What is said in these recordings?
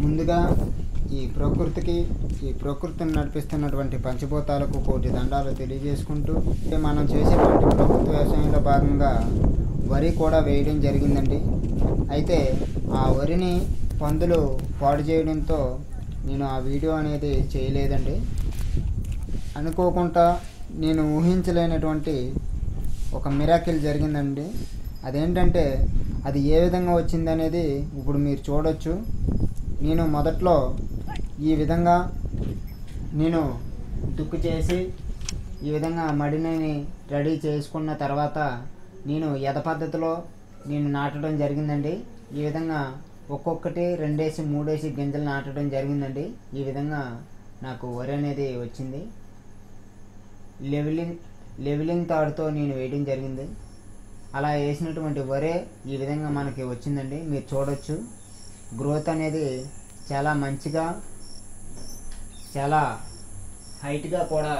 ముందుగా ఈ ప్రకృతికి ఈ ప్రకృతిని నడిపిస్తున్నటువంటి పంచభూతాలకు కోటి దండాలు తెలియజేసుకుంటూ అంటే మనం చేసేటువంటి ప్రకృతి వ్యవసాయంలో భాగంగా వరి కూడా వేయడం జరిగిందండి అయితే ఆ వరిని పందులు పాడు చేయడంతో నేను ఆ వీడియో అనేది చేయలేదండి అనుకోకుండా నేను ఊహించలేనటువంటి ఒక మిరాకిల్ జరిగిందండి అదేంటంటే అది ఏ విధంగా వచ్చిందనేది ఇప్పుడు మీరు చూడొచ్చు నేను మొదట్లో ఈ విధంగా నేను దుక్కు చేసి ఈ విధంగా మడిని రెడీ చేసుకున్న తర్వాత నేను యథ పద్ధతిలో నేను నాటడం జరిగిందండి ఈ విధంగా ఒక్కొక్కటి రెండేసి మూడేసి గింజలు నాటడం జరిగిందండి ఈ విధంగా నాకు వరి అనేది వచ్చింది లెవెలింగ్ లెవెలింగ్ తాడుతో నేను వేయడం జరిగింది అలా వేసినటువంటి వరే ఈ విధంగా మనకి వచ్చిందండి మీరు చూడొచ్చు గ్రోత్ అనేది చాలా మంచిగా చాలా హైట్గా కూడా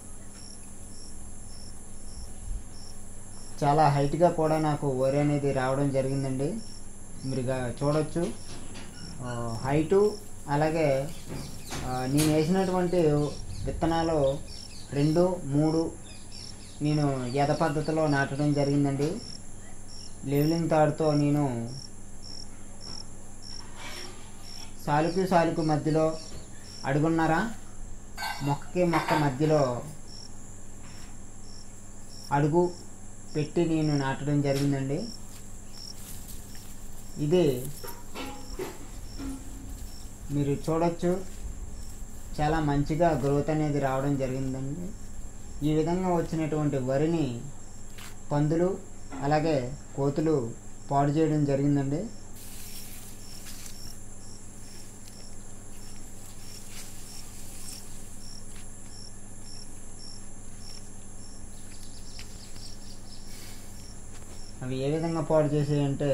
చాలా హైట్గా కూడా నాకు వరి అనేది రావడం జరిగిందండి మీరు గా- చూడొచ్చు ఆ, హైటు అలాగే ఆ, నేను వేసినటువంటి విత్తనాలు రెండు మూడు నేను యథ పద్ధతిలో నాటడం జరిగిందండి లెవెలింగ్ తాడుతో నేను సాలుకు సాలుకు మధ్యలో అడుగున్నారా మొక్కకి మొక్క మధ్యలో అడుగు పెట్టి నేను నాటడం జరిగిందండి ఇది మీరు చూడొచ్చు చాలా మంచిగా గ్రోత్ అనేది రావడం జరిగిందండి ఈ విధంగా వచ్చినటువంటి వరిని పందులు అలాగే కోతులు పాడు చేయడం జరిగిందండి అవి ఏ విధంగా పాడు చేసాయంటే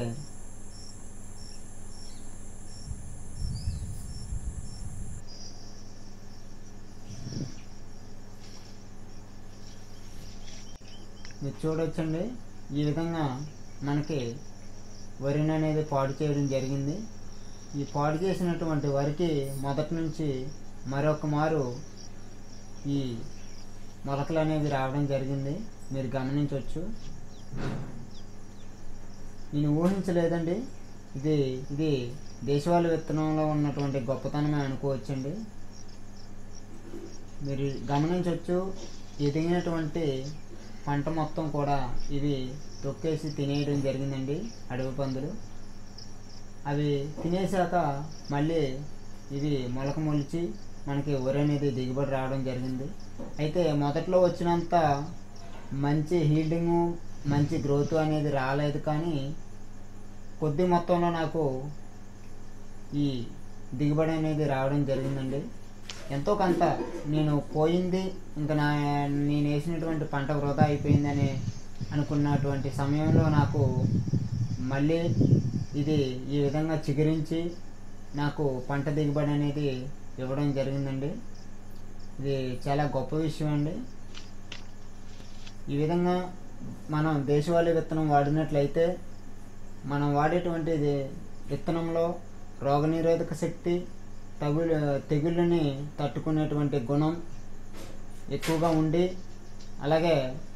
మీరు చూడొచ్చండి ఈ విధంగా మనకి వరిని అనేది పాడు చేయడం జరిగింది ఈ పాడు చేసినటువంటి వరికి మొదటి నుంచి మరొక మారు ఈ మొలకలు అనేవి రావడం జరిగింది మీరు గమనించవచ్చు నేను ఊహించలేదండి ఇది ఇది దేశవాళీ విత్తనంలో ఉన్నటువంటి గొప్పతనమే అనుకోవచ్చండి మీరు గమనించవచ్చు ఎదిగినటువంటి పంట మొత్తం కూడా ఇవి తొక్కేసి తినేయడం జరిగిందండి అడవి పందులు అవి తినేసాక మళ్ళీ ఇవి మొలక మొలిచి మనకి వరి అనేది దిగుబడి రావడం జరిగింది అయితే మొదట్లో వచ్చినంత మంచి హీల్డింగు మంచి గ్రోత్ అనేది రాలేదు కానీ కొద్ది మొత్తంలో నాకు ఈ దిగుబడి అనేది రావడం జరిగిందండి ఎంతో కొంత నేను పోయింది ఇంకా నా నేను వేసినటువంటి పంట వృధా అయిపోయిందని అనుకున్నటువంటి సమయంలో నాకు మళ్ళీ ఇది ఈ విధంగా చిగురించి నాకు పంట దిగుబడి అనేది ఇవ్వడం జరిగిందండి ఇది చాలా గొప్ప విషయం అండి ఈ విధంగా మనం దేశవాళీ విత్తనం వాడినట్లయితే మనం వాడేటువంటి ఇది విత్తనంలో రోగనిరోధక శక్తి తగులు తెగుళ్ళని తట్టుకునేటువంటి గుణం ఎక్కువగా ఉండి అలాగే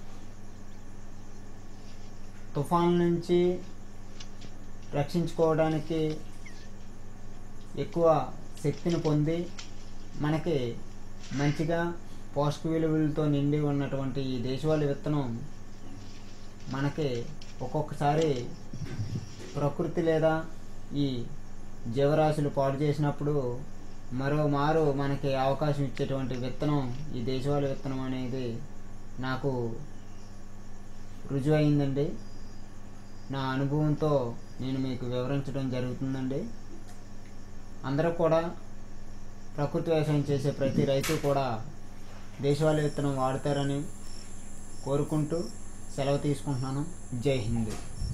తుఫాన్ నుంచి రక్షించుకోవడానికి ఎక్కువ శక్తిని పొంది మనకి మంచిగా పోషక విలువలతో నిండి ఉన్నటువంటి ఈ దేశవాళీ విత్తనం మనకి ఒక్కొక్కసారి ప్రకృతి లేదా ఈ జీవరాశులు పాడు చేసినప్పుడు మరో మారు మనకి అవకాశం ఇచ్చేటువంటి విత్తనం ఈ దేశవాళీ విత్తనం అనేది నాకు రుజువు అయిందండి నా అనుభవంతో నేను మీకు వివరించడం జరుగుతుందండి అందరూ కూడా ప్రకృతి వ్యవసాయం చేసే ప్రతి రైతు కూడా దేశవాళీ విత్తనం వాడతారని కోరుకుంటూ సెలవు తీసుకుంటున్నాను జై హింద్